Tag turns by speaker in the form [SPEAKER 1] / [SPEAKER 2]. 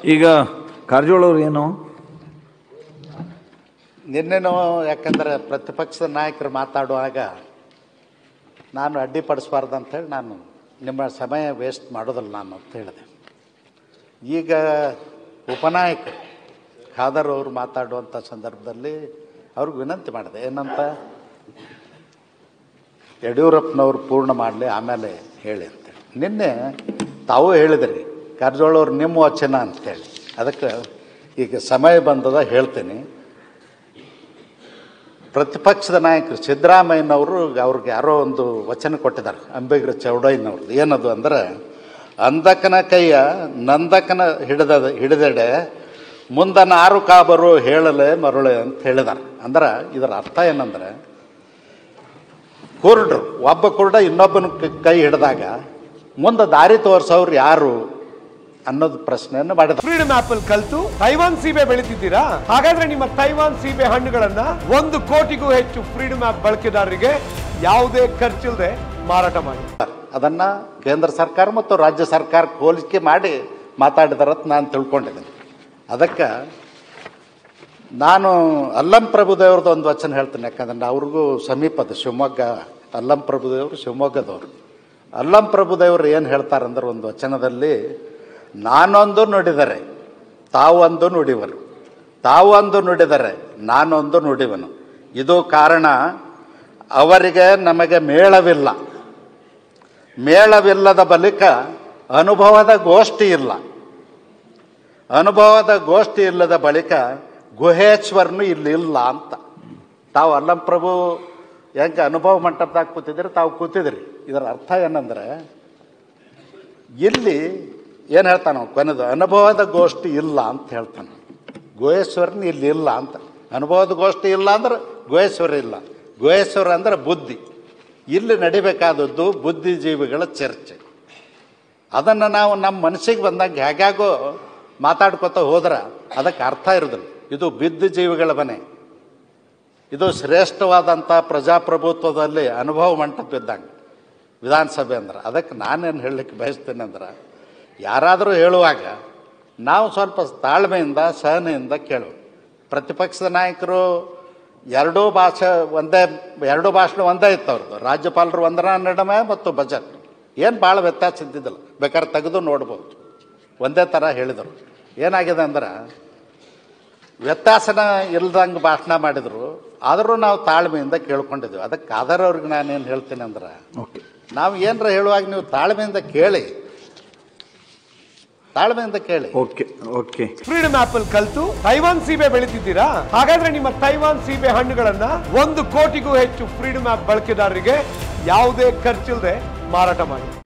[SPEAKER 1] ಈಗ ಕಾರಜೋಳ ಅವ್ರು ಏನು
[SPEAKER 2] ನಿನ್ನೆನೂ ಯಾಕಂದರೆ ಪ್ರತಿಪಕ್ಷದ ನಾಯಕರು ಮಾತಾಡುವಾಗ ನಾನು ಅಡ್ಡಿಪಡಿಸಬಾರ್ದು ಅಂತೇಳಿ ನಾನು ನಿಮ್ಮ ಸಮಯ ವೇಸ್ಟ್ ಮಾಡೋದಿಲ್ಲ ನಾನು ಅಂತ ಹೇಳಿದೆ ಈಗ ಉಪನಾಯಕರು ಖಾದರ್ ಅವರು ಮಾತಾಡುವಂಥ ಸಂದರ್ಭದಲ್ಲಿ ಅವ್ರಿಗೆ ವಿನಂತಿ ಮಾಡಿದೆ ಏನಂತ ಯಡಿಯೂರಪ್ಪನವ್ರು ಪೂರ್ಣ ಮಾಡಲಿ ಆಮೇಲೆ ಹೇಳಿ ಅಂತೇಳಿ ನಿನ್ನೆ ತಾವು ಹೇಳಿದ್ರಿ ಕಾರಜೋಳ ಅವ್ರು ನಿಮ್ಮ ವಚನ ಅಂತೇಳಿ ಅದಕ್ಕೆ ಈಗ ಸಮಯ ಬಂದದ ಹೇಳ್ತೀನಿ ಪ್ರತಿಪಕ್ಷದ ನಾಯಕರು ಸಿದ್ದರಾಮಯ್ಯನವರು ಅವ್ರಿಗೆ ಯಾರೋ ಒಂದು ವಚನ ಕೊಟ್ಟಿದ್ದಾರೆ ಅಂಬೇಗ್ರ ಚೌಡಯ್ಯನವ್ರದ್ದು ಏನದು ಅಂದ್ರೆ ಅಂದಕನ ಕೈಯ ನಂದಕನ ಹಿಡಿದ ಹಿಡಿದೆಡೆ ಮುಂದ ನಾರು ಕಾಬರು ಹೇಳಲೆ ಮರುಳೆ ಅಂತ ಹೇಳಿದಾರೆ ಅಂದ್ರೆ ಇದರ ಅರ್ಥ ಏನಂದ್ರೆ ಕುರುಡ್ರು ಒಬ್ಬ ಕುರುಡ ಇನ್ನೊಬ್ಬನ ಕ- ಕೈ ಹಿಡಿದಾಗ ಮುಂದೆ ದಾರಿ ತೋರಿಸೋರು ಯಾರು ಅನ್ನೋದು ಪ್ರಶ್ನೆಯನ್ನು ಮಾಡಿದ
[SPEAKER 3] ಫ್ರೀಡಮ್ ಆಪಲ್ ಕಲ್ತು ತೈವಾನ್ ಸೀಬೆ ಬೆಳಿತಿದ್ದೀರಾ ಹಾಗಾದ್ರೆ ನಿಮ್ಮ ತೈವಾನ್ ಸೀಬೆ ಹಣ್ಣುಗಳನ್ನ ಒಂದು ಕೋಟಿಗೂ ಹೆಚ್ಚು ಫ್ರೀಡಮ್ ಆಪ್ ಬಳಕೆದಾರರಿಗೆ ಯಾವುದೇ ಖರ್ಚಿಲ್ಲದೆ ಮಾರಾಟ ಮಾಡಿ
[SPEAKER 2] ಅದನ್ನ ಕೇಂದ್ರ ಸರ್ಕಾರ ಮತ್ತು ರಾಜ್ಯ ಸರ್ಕಾರ ಹೋಲಿಕೆ ಮಾಡಿ ಮಾತಾಡಿದಾರಂತ ನಾನು ತಿಳ್ಕೊಂಡಿದ್ದೀನಿ ಅದಕ್ಕೆ ನಾನು ಅಲ್ಲಂ ಪ್ರಭುದೇವ್ರದ್ದು ಒಂದು ವಚನ ಹೇಳ್ತೀನಿ ಯಾಕಂದ್ರೆ ಅವ್ರಿಗೂ ಸಮೀಪದ ಶಿವಮೊಗ್ಗ ಅಲ್ಲಂ ಪ್ರಭುದೇವರು ಶಿವಮೊಗ್ಗದವರು ಅಲ್ಲಂ ಪ್ರಭುದೇವರು ಏನು ಹೇಳ್ತಾರಂದ್ರೆ ಒಂದು ವಚನದಲ್ಲಿ ನಾನೊಂದು ನುಡಿದರೆ ತಾವೊಂದು ನುಡಿವರು ತಾವೊಂದು ನುಡಿದರೆ ನಾನೊಂದು ನುಡಿವನು ಇದು ಕಾರಣ ಅವರಿಗೆ ನಮಗೆ ಮೇಳವಿಲ್ಲ ಮೇಳವಿಲ್ಲದ ಬಳಿಕ ಅನುಭವದ ಗೋಷ್ಠಿ ಇಲ್ಲ ಅನುಭವದ ಗೋಷ್ಠಿ ಇಲ್ಲದ ಬಳಿಕ ಗುಹೇಶ್ವರನು ಇಲ್ಲಿ ಇಲ್ಲ ಅಂತ ತಾವು ಅಲ್ಲಂ ಪ್ರಭು ಹೆಂಗೆ ಅನುಭವ ಮಂಟಪದಾಗ ಕೂತಿದ್ರಿ ತಾವು ಕೂತಿದ್ರಿ ಇದರ ಅರ್ಥ ಏನಂದ್ರೆ ಇಲ್ಲಿ ಏನು ಹೇಳ್ತಾನೆ ಅವ್ನು ಕೊನೆದು ಅನುಭವದ ಗೋಷ್ಠಿ ಇಲ್ಲ ಅಂತ ಹೇಳ್ತಾನೆ ಗುಹೇಶ್ವರನ ಇಲ್ಲಿ ಇಲ್ಲ ಅಂತ ಅನುಭವದ ಗೋಷ್ಠಿ ಇಲ್ಲ ಅಂದ್ರೆ ಗುಹೇಶ್ವರ ಇಲ್ಲ ಗುಹೇಶ್ವರ ಅಂದ್ರೆ ಬುದ್ಧಿ ಇಲ್ಲಿ ನಡಿಬೇಕಾದದ್ದು ಬುದ್ಧಿಜೀವಿಗಳ ಚರ್ಚೆ ಅದನ್ನು ನಾವು ನಮ್ಮ ಮನಸ್ಸಿಗೆ ಬಂದಾಗ ಹೇಗ್ಯಾಗೋ ಮಾತಾಡ್ಕೊತ ಹೋದ್ರೆ ಅದಕ್ಕೆ ಅರ್ಥ ಇರೋದಿಲ್ಲ ಇದು ಬುದ್ಧಿಜೀವಿಗಳ ಮನೆ ಇದು ಶ್ರೇಷ್ಠವಾದಂಥ ಪ್ರಜಾಪ್ರಭುತ್ವದಲ್ಲಿ ಅನುಭವ ಮಂಟಪ ಇದ್ದಂಗೆ ವಿಧಾನಸಭೆ ಅಂದ್ರೆ ಅದಕ್ಕೆ ನಾನೇನು ಹೇಳಲಿಕ್ಕೆ ಬಯಸ್ತೀನಿ ಅಂದ್ರೆ ಯಾರಾದರೂ ಹೇಳುವಾಗ ನಾವು ಸ್ವಲ್ಪ ತಾಳ್ಮೆಯಿಂದ ಸಹನೆಯಿಂದ ಕೇಳು ಪ್ರತಿಪಕ್ಷದ ನಾಯಕರು ಎರಡೂ ಭಾಷೆ ಒಂದೇ ಎರಡೂ ಭಾಷಣ ಒಂದೇ ಇತ್ತು ಅವ್ರದ್ದು ರಾಜ್ಯಪಾಲರು ವಂದನಾ ನಡಮೆ ಮತ್ತು ಬಜೆಟ್ ಏನು ಭಾಳ ವ್ಯತ್ಯಾಸ ಇದ್ದಿದ್ದಿಲ್ಲ ಬೇಕಾದ್ರೆ ತೆಗೆದು ನೋಡ್ಬೋದು ಒಂದೇ ಥರ ಹೇಳಿದರು ಏನಾಗಿದೆ ಅಂದ್ರೆ ವ್ಯತ್ಯಾಸನ ಇಲ್ದಂಗೆ ಭಾಷಣ ಮಾಡಿದರು ಆದರೂ ನಾವು ತಾಳ್ಮೆಯಿಂದ ಕೇಳ್ಕೊಂಡಿದ್ದೀವಿ ಅದಕ್ಕೆ ಆಧಾರವ್ರಿಗೆ ನಾನೇನು ಹೇಳ್ತೀನಿ ಅಂದ್ರೆ
[SPEAKER 1] ಓಕೆ
[SPEAKER 2] ನಾವು ಏನರ ಹೇಳುವಾಗ ನೀವು ತಾಳ್ಮೆಯಿಂದ ಕೇಳಿ ತಾಳ್ಮೆಯಿಂದ ಕೇಳಿ
[SPEAKER 1] ಓಕೆ ಓಕೆ
[SPEAKER 3] ಫ್ರೀಡಮ್ ಆಪಲ್ ಕಲ್ತು ತೈವಾನ್ ಸೀಬೆ ಬೆಳಿತಿದ್ದೀರಾ ಹಾಗಾದ್ರೆ ನಿಮ್ಮ ತೈವಾನ್ ಸೀಬೆ ಹಣ್ಣುಗಳನ್ನ ಒಂದು ಕೋಟಿಗೂ ಹೆಚ್ಚು ಫ್ರೀಡಮ್ ಆಪ್ ಬಳಕೆದಾರರಿಗೆ ಯಾವುದೇ ಖರ್ಚಿಲ್ಲದೆ ಮಾರಾಟ ಮಾಡಿ